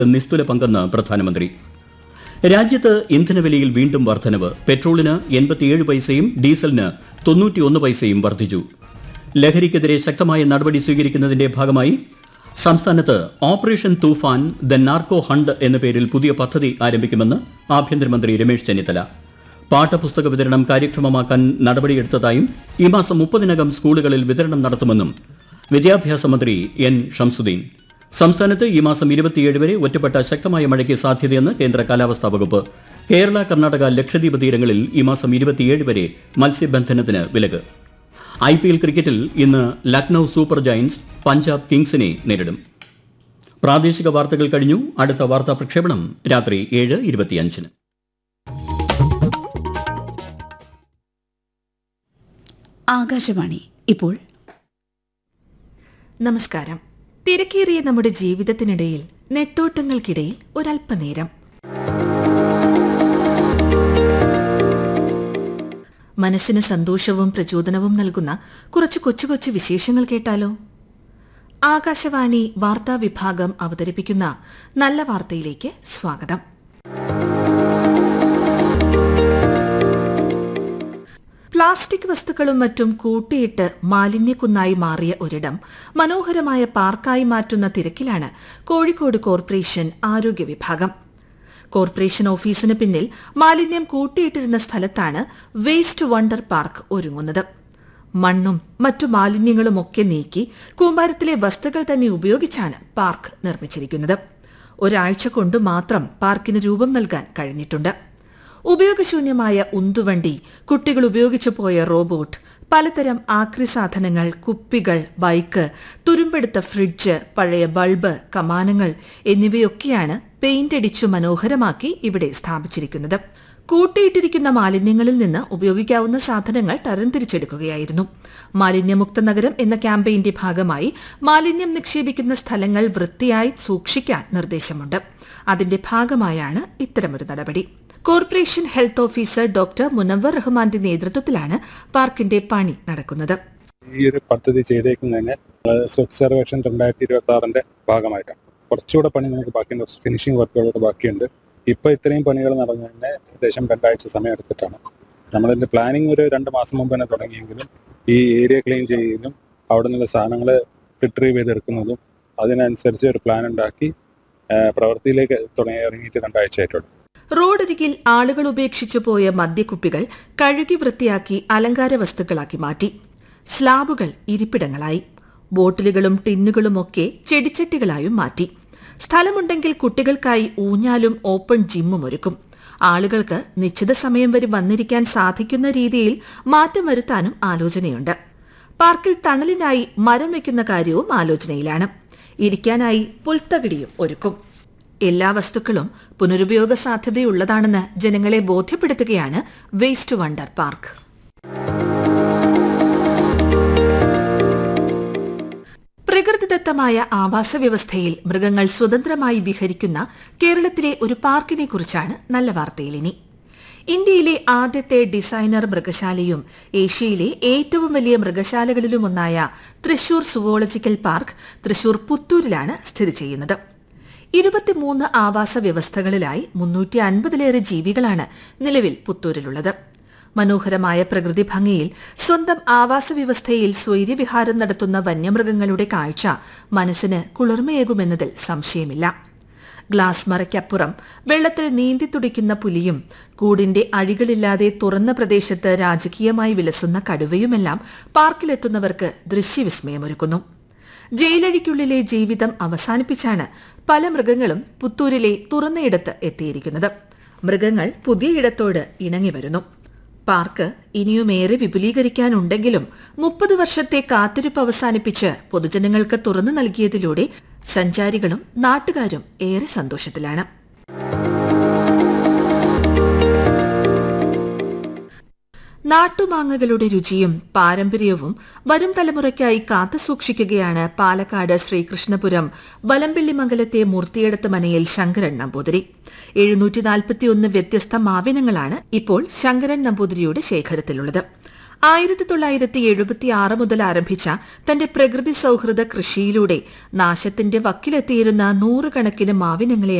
നിസ്തുല പങ്കെന്ന് പ്രധാനമന്ത്രി രാജ്യത്ത് ഇന്ധനവിലയിൽ വീണ്ടും വർധനവ് പെട്രോളിന് എൺപത്തിയേഴ് പൈസയും ഡീസലിന് തൊണ്ണൂറ്റിയൊന്ന് പൈസയും വർദ്ധിച്ചു ലഹരിക്കെതിരെ ശക്തമായ നടപടി സ്വീകരിക്കുന്നതിന്റെ ഭാഗമായി സംസ്ഥാനത്ത് operation Toofan the narco hunt എന്ന പേരിൽ പുതിയ പദ്ധതി ആരംഭിക്കുമെന്ന് ആഭ്യന്തരമന്ത്രി രമേശ് ചെന്നിത്തല പാഠപുസ്തക വിതരണം കാര്യക്ഷമമാക്കാൻ നടപടിയെടുത്തതായും ഈ മാസം മുപ്പതിനകം സ്കൂളുകളിൽ വിതരണം നടത്തുമെന്നും വിദ്യാഭ്യാസ മന്ത്രി എൻ ഷംസുദ്ദീൻ സംസ്ഥാനത്ത് ഈ മാസം ഇരുപത്തിയേഴ് വരെ ഒറ്റപ്പെട്ട ശക്തമായ മഴയ്ക്ക് സാധ്യതയെന്ന് കേന്ദ്ര കാലാവസ്ഥാ വകുപ്പ് കേരള കർണാടക ലക്ഷദ്വീപ് തീരങ്ങളിൽ ഈ മാസം ഇരുപത്തിയേഴ് വരെ മത്സ്യബന്ധനത്തിന് വിലക്ക് ഐ പി എൽ ക്രിക്കറ്റിൽ ഇന്ന് ലക്നൌ സൂപ്പർ ജയന്റ്സ് പഞ്ചാബ് കിങ്സിനെ നേരിടും പ്രാദേശിക വാർത്തകൾ കഴിഞ്ഞു അടുത്ത വാർത്താ പ്രക്ഷേപണം രാത്രി ഏഴ് ഇരുപത്തിയഞ്ചിന് ആകാശവാണി ഇപ്പോൾ നമസ്കാരം തിരക്കേറിയ നമ്മുടെ ജീവിതത്തിനിടയിൽ നെട്ടോട്ടങ്ങൾക്കിടയിൽ ഒരല്പനേരം മനസ്സിന് സന്തോഷവും പ്രചോദനവും നൽകുന്ന കുറച്ച് കൊച്ചു കൊച്ചു വിശേഷങ്ങൾ കേട്ടാലോ ആകാശവാണി വാർത്താ വിഭാഗം അവതരിപ്പിക്കുന്ന നല്ല വാർത്തയിലേക്ക് സ്വാഗതം പ്ലാസ്റ്റിക് വസ്തുക്കളും മറ്റും കൂട്ടിയിട്ട് മാലിന്യക്കുന്നായി മാറിയ ഒരിടം മനോഹരമായ പാർക്കായി മാറ്റുന്ന തിരക്കിലാണ് കോഴിക്കോട് കോർപ്പറേഷൻ ആരോഗ്യ വിഭാഗം കോർപ്പറേഷൻ ഓഫീസിന് പിന്നിൽ മാലിന്യം കൂട്ടിയിട്ടിരുന്ന സ്ഥലത്താണ് വേസ്റ്റ് വണ്ടർ പാർക്ക് ഒരുങ്ങുന്നത് മണ്ണും മറ്റു മാലിന്യങ്ങളുമൊക്കെ നീക്കി കൂമ്പാരത്തിലെ വസ്തുക്കൾ തന്നെ ഉപയോഗിച്ചാണ് പാർക്ക് നിർമ്മിച്ചിരിക്കുന്നത് ഒരാഴ്ച കൊണ്ട് മാത്രം പാർക്കിന് രൂപം നൽകാൻ കഴിഞ്ഞിട്ടുണ്ട് ഉപയോഗശൂന്യമായ ഉന്തുവണ്ടി കുട്ടികൾ ഉപയോഗിച്ചു പോയ റോബോട്ട് പലതരം ആക്രി സാധനങ്ങൾ കുപ്പികൾ ബൈക്ക് തുരുമ്പെടുത്ത ഫ്രിഡ്ജ് പഴയ ബൾബ് കമാനങ്ങൾ എന്നിവയൊക്കെയാണ് പെയിന്റ് അടിച്ചു മനോഹരമാക്കി ഇവിടെ സ്ഥാപിച്ചിരിക്കുന്നത് കൂട്ടിയിട്ടിരിക്കുന്ന മാലിന്യങ്ങളിൽ നിന്ന് ഉപയോഗിക്കാവുന്ന സാധനങ്ങൾ തരംതിരിച്ചെടുക്കുകയായിരുന്നു മാലിന്യമുക്ത നഗരം എന്ന ക്യാമ്പയിന്റെ ഭാഗമായി മാലിന്യം നിക്ഷേപിക്കുന്ന സ്ഥലങ്ങൾ വൃത്തിയായി സൂക്ഷിക്കാൻ നിർദ്ദേശമുണ്ട് അതിന്റെ ഭാഗമായാണ് ഇത്തരമൊരു നടപടി corporation health officer doctor Munavar റഹ്മാന്റെ നേതൃത്വത്തിലാണ് പാർക്കിന്റെ പണി നടക്കുന്നത് ഈ ഒരു പദ്ധതി ചെയ്തേക്കുന്നതിന് സ്വച്ഛ് സർവേക്ഷൻ രണ്ടായിരത്തി ഇരുപത്തി ആറിന്റെ ഭാഗമായിട്ടാണ് കുറച്ചുകൂടെ പണി നമുക്ക് ബാക്കിയുണ്ട് ഫിനിഷിംഗ് വർക്കുകളൊക്കെ ബാക്കിയുണ്ട് ഇപ്പൊ ഇത്രയും പണികൾ നടന്നതിന് ഏകദേശം രണ്ടാഴ്ച സമയം എടുത്തിട്ടാണ് നമ്മളിതിന്റെ പ്ലാനിങ് ഒരു രണ്ട് മാസം മുമ്പ് തന്നെ തുടങ്ങിയെങ്കിലും ഈ ഏരിയ ക്ലീൻ ചെയ്യുന്നതും അവിടെ നിന്നുള്ള സാധനങ്ങൾ റിട്രീവ് ചെയ്തെടുക്കുന്നതും അതിനനുസരിച്ച് ഒരു പ്ലാൻ ഉണ്ടാക്കി ആ, പ്രവൃത്തിയിലേക്ക് തുടങ്ങി ഇറങ്ങിയിട്ട് രണ്ടാഴ്ച ആയിട്ടുള്ളൂ റോഡരികിൽ ആളുകൾ ഉപേക്ഷിച്ചു പോയ മദ്യക്കുപ്പികൾ കഴുകി വൃത്തിയാക്കി അലങ്കാര വസ്തുക്കളാക്കി മാറ്റി സ്ലാബുകൾ ഇരിപ്പിടങ്ങളായി ബോട്ടിലുകളും ടിന്നുകളുമൊക്കെ ചെടിച്ചട്ടികളായും മാറ്റി സ്ഥലമുണ്ടെങ്കിൽ കുട്ടികൾക്കായി ഊഞ്ഞാലും ഓപ്പൺ ജിമ്മും ഒരുക്കും ആളുകൾക്ക് നിശ്ചിത സമയം വരെ വന്നിരിക്കാൻ സാധിക്കുന്ന രീതിയിൽ മാറ്റം വരുത്താനും ആലോചനയുണ്ട് പാർക്കിൽ തണലിനായി മരം വയ്ക്കുന്ന കാര്യവും ആലോചനയിലാണ് ഇരിക്കാനായി പുൽത്തകിടിയും ഒരുക്കും എല്ലാ വസ്തുക്കളും പുനരുപയോഗ സാധ്യതയുള്ളതാണെന്ന് ജനങ്ങളെ ബോധ്യപ്പെടുത്തുകയാണ് വേസ്റ്റ് വണ്ടർ പാർക്ക് പ്രകൃതിദത്തമായ ആവാസ വ്യവസ്ഥയിൽ മൃഗങ്ങൾ സ്വതന്ത്രമായി വിഹരിക്കുന്ന കേരളത്തിലെ ഒരു പാർക്കിനെ കുറിച്ചാണ് നല്ല വാർത്തയിൽ ഇനി ഇന്ത്യയിലെ ആദ്യത്തെ ഡിസൈനർ മൃഗശാലയും ഏഷ്യയിലെ ഏറ്റവും വലിയ മൃഗശാലകളിലുമൊന്നായ തൃശൂർ സുവോളജിക്കൽ പാർക്ക് തൃശൂർ പുത്തൂരിലാണ് സ്ഥിതി ചെയ്യുന്നത് ഇരുപത്തിമൂന്ന് ആവാസ വ്യവസ്ഥകളിലായി മുന്നൂറ്റി അൻപതിലേറെ ജീവികളാണ് നിലവിൽ പുത്തൂരിലുള്ളത് മനോഹരമായ പ്രകൃതി ഭംഗിയിൽ സ്വന്തം ആവാസ വ്യവസ്ഥയിൽ സ്വൈര്യവിഹാരം നടത്തുന്ന വന്യമൃഗങ്ങളുടെ കാഴ്ച മനസ്സിന് കുളിർമയേകുമെന്നതിൽ സംശയമില്ല ഗ്ലാസ് മറയ്ക്കപ്പുറം വെള്ളത്തിൽ നീന്തി തുടിക്കുന്ന പുലിയും കൂടിന്റെ അഴികളില്ലാതെ തുറന്ന പ്രദേശത്ത് രാജകീയമായി വിലസുന്ന കടുവയുമെല്ലാം പാർക്കിലെത്തുന്നവർക്ക് ദൃശ്യവിസ്മയമൊരുക്കുന്നു ജയിലഴിക്കുള്ളിലെ ജീവിതം അവസാനിപ്പിച്ചാണ് പല മൃഗങ്ങളും പുത്തൂരിലെ തുറന്നയിടത്ത് എത്തിയിരിക്കുന്നത് മൃഗങ്ങൾ പുതിയ ഇടത്തോട് ഇണങ്ങി വരുന്നു പാർക്ക് ഇനിയുമേറെ വിപുലീകരിക്കാനുണ്ടെങ്കിലും മുപ്പത് വർഷത്തെ കാത്തിരിപ്പ് അവസാനിപ്പിച്ച് പൊതുജനങ്ങൾക്ക് തുറന്നു നൽകിയതിലൂടെ സഞ്ചാരികളും നാട്ടുകാരും ഏറെ സന്തോഷത്തിലാണ് നാട്ടുമാങ്ങകളുടെ രുചിയും പാരമ്പര്യവും വരും തലമുറയ്ക്കായി കാത്തുസൂക്ഷിക്കുകയാണ് പാലക്കാട് ശ്രീകൃഷ്ണപുരം വലമ്പിള്ളിമംഗലത്തെ മൂർത്തിയെടുത്ത മനയിൽ ശങ്കരൻ നമ്പൂതിരി എഴുന്നൂറ്റി നാൽപ്പത്തിയൊന്ന് വ്യത്യസ്ത മാവിനങ്ങളാണ് ഇപ്പോൾ ശങ്കരൻ നമ്പൂതിരിയുടെ ശേഖരത്തിലുള്ളത് ആയിരത്തി തൊള്ളായിരത്തി എഴുപത്തി ആറ് മുതൽ ആരംഭിച്ച തന്റെ പ്രകൃതി സൌഹൃദ കൃഷിയിലൂടെ നാശത്തിന്റെ വക്കിലെത്തിയിരുന്ന നൂറുകണക്കിന് മാവിനങ്ങളെ